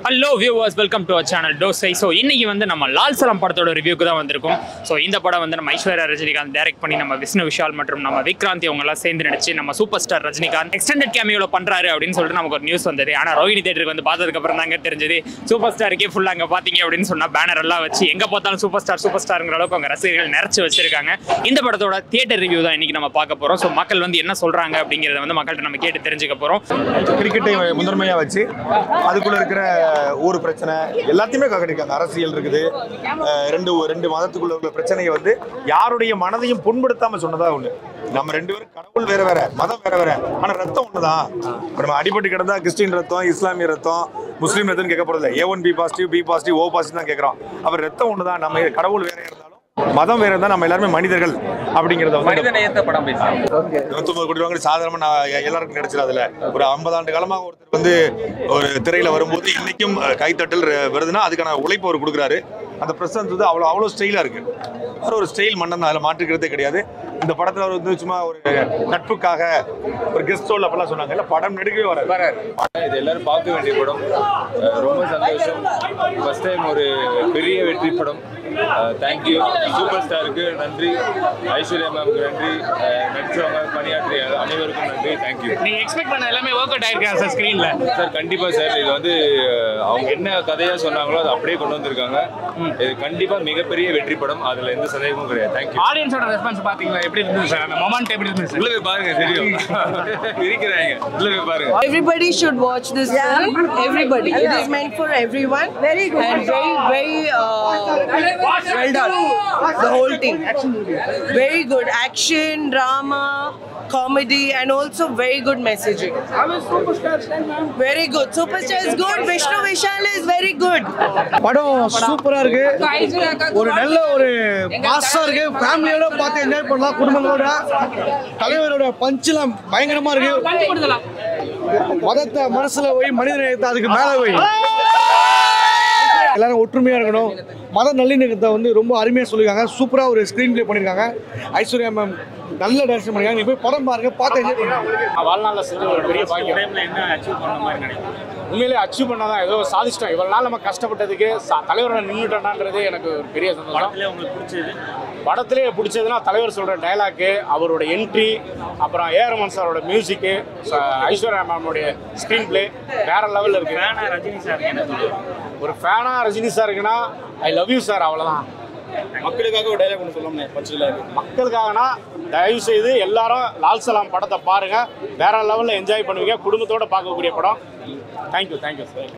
Hello viewers welcome to our channel டோசை so இன்னைக்கு வந்து நம்ம லால் சலம் படத்தோட ரிவ்யூக்கு தான் வந்திருக்கோம் ஸோ இந்த படம் வந்து நம்ம ஐஸ்வர்யா ரஜினிகாந்த் டைரக்ட் பண்ணி நம்ம விஷ்ணு விஷால் மற்றும் நம்ம விக்ராந்தி அவங்க எல்லாம் சேர்ந்து நடிச்சு நம்ம சூப்பர் ஸ்டார் ரஜினிகாந்த் எக்ஸ்டெண்டட் கேமியோல பண்றாரு அப்படின்னு சொல்லிட்டு நமக்கு ஒரு நியூஸ் வந்தது ஆனால் ரோஹினி தேட்டருக்கு வந்து பார்த்ததுக்கு அப்புறம் தாங்க தெரிஞ்சது சூப்பர் ஸ்டாருக்கே ஃபுல்லாக அங்கே பார்த்தீங்க அப்படின்னு சொன்னா பேனர் எல்லாம் வச்சு எங்க பார்த்தாலும் சூப்பர் ஸ்டார் சூப்பர் ஸ்டாருங்கிற அளவுக்கு அவங்க ரசிகர்கள் நிறைச்சு வச்சிருக்காங்க இந்த படத்தோட தியேட்டர் ரிவ்யூ தான் இன்னைக்கு நம்ம பார்க்க போறோம் ஸோ மக்கள் வந்து என்ன சொல்றாங்க அப்படிங்கிறத வந்து மக்கள்கிட்ட நம்ம கேட்டு தெரிஞ்சுக்க போறோம் கிரிக்கெட்டை முதன்மையாக வச்சு அதுக்குள்ள இருக்கிற ஊர் பிரச்சனை எல்லாத்தையுமே கக்கடிக்காங்க அரசியல் இருக்குது அஹ் ரெண்டு ரெண்டு மதத்துக்குள்ள உள்ள பிரச்சனையை வந்து யாருடைய மனதையும் புண்படுத்தாம சொன்னதா ஒண்ணு நம்ம ரெண்டு பேரும் கடவுள் வேற வேற மதம் வேற வேற ஆனா ரத்தம் ஒண்ணுதான் இப்ப நம்ம அடிபட்டு கிடந்தா கிறிஸ்டின் ரத்தம் இஸ்லாமிய ரத்தம் முஸ்லீம் ரத்தம் கேட்க போறது A one B positive B positive O positive தான் கேட்கறோம் அவர் ரத்தம் ஒண்ணுதான் நம்ம கடவுள் வேற இருந்தாலும் மதம் வேற இருந்தா நம்ம எல்லாருமே மனிதர்கள் அப்படிங்கறத வந்து மனித நேயத்த படம் பேசுறேன் நூத்தொன்பது கோடி ரூபாய் சாதாரணமா நான் எ- எல்லாருக்கும் கிடைச்சிடும் அதுல ஒரு 50 ஆண்டு காலமாக ஒருத்தர் வந்து ஒரு திரையில வரும்போது இன்னைக்கும் அஹ், கைத்தட்டல் ர- வருதுன்னா அதுக்கான உழைப்பு அவர் கொடுக்குறாரு அந்த பிரசன்ஸ் வந்து அவ்வளோ அவ்வளோ ஸ்டைலா இருக்கு அவர் ஒரு ஸ்டைல் மன்னன் அதில் மாற்றுக்கிறதே கிடையாது இந்த படத்துல அவர் வந்து சும்மா ஒரு நட்புக்காக ஒரு கெஸ்ட் ரோல் அப்பெல்லாம் சொன்னாங்க இல்ல படம் நெடுக்கவே வராது இது எல்லாரும் பார்க்க வேண்டிய படம் அஹ் ரொம்ப சந்தோஷம் ஃபர்ஸ்ட் டைம் ஒரு பெரிய வெற்றி படம் தேங்க்யூ சூப்பர் ஸ்டாருக்கு நன்றி ஐஸ்வர்யா மேம்க்கு நன்றி அஹ் நடிச்சவங்க பணியாற்றிய அனைவருக்கும் நன்றி தேங்க்யூ நீங்க எக்ஸ்பெக்ட் பண்ண எல்லாமே ஒர்க் அவுட் ஆயிருக்கா சார் ஸ்க்ரீன்ல சார் கண்டிப்பா சார் இது வந்து அஹ், அவங்க என்ன கதையா சொன்னாங்களோ அதை அப்படியே கொண்டு வந்திருக்காங்க இது கண்டிப்பா மிகப்பெரிய வெற்றி படம் அதுல எந்த சந்தேகமும் கிடையாது தேங்க்யூ ஆடியன்ஸோட ரெஸ்பான்ஸ் பாத்தீங்களா எப்படி இருந்துச்சு சார் அந்த மொமெண்ட் எப்படி இருந்துச்சு உள்ள போய் பாருங்க தெரியும் இருக்கிறாங்க உள்ள போய் பாருங்க Everybody should watch this film. Everybody. It is meant for everyone. Very good. And very, very uh, well done. The whole thing. Very good. Action, drama, comedy, and also very good messaging. Very good. Superstar is good. Vishnu Vishal is very good. படம் சூப்பரா இருக்கு ஒரு நல்ல ஒரு மாசா இருக்கு ஃபேமிலியோட பார்த்து என்ஜாய் பண்ணலாம் குடும்பங்களோட தலைவரோட பஞ்செல்லாம் பயங்கரமா இருக்கு மதத்தை மனசுல வை மனித நேயத்தை அதுக்கு மேல வை எல்லாரும் ஒற்றுமையா இருக்கணும் மத நல்லிணக்கத்தை வந்து ரொம்ப அருமையா சொல்லியிருக்காங்க சூப்பரா ஒரு ஸ்கிரீன் ப்ளே பண்ணிருக்காங்க ஐஸ்வர்யா மேம் நல்ல டைரக்ஷன் பண்ணிருக்காங்க நீ போய் படம் பாருங்க பார்த்து என்ஜாய் பண்ணுங்க வாழ்நாளில் செஞ்ச ஒரு பெரிய பாக்கியம் டைம்ல என்ன அச்சீவ் பண்ண மாதிரி நினைக்கிறேன் உண்மையிலே அச்சீவ் பண்ணாதான் ஏதோ சாதிச்சிட்டோம் இவ்வளவு நாள் நம்ம கஷ்டப்பட்டதுக்கு ச- தலைவரோட நின்றுட்டோம்ன்றது எனக்கு ஒரு பெரிய சந்தோஷம் உங்களுக்கு பிடிச்சது படத்திலே பிடிச்சதுன்னா தலைவர் சொல்ற டைலாக்கு அவரோட என்ட்ரி அப்புறம் ஏஆர்மன் சாரோட மியூசிக்கு ஐஸ்வர்யா மேமோடைய ஸ்க்ரீன் பிளே வேற லெவலில் இருக்கு வேணா ரஜினி சார் என்ன சொல்லுவாங்க ஒரு ஃபேனா ரஜினி சாருக்குன்னா ஐ லவ் யூ சார் அவ்வளோதான் மக்களுக்காக ஒரு டைலாக் ஒன்று சொல்லணும் பட்சத்தில் மக்களுக்காகனா தயவு செய்து எல்லாரும் லால் சலாம் படத்தை பாருங்க வேற லெவலில் என்ஜாய் பண்ணுவீங்க குடும்பத்தோட பார்க்கக்கூடிய படம் தேங்க்யூ தேங்க்யூ சார்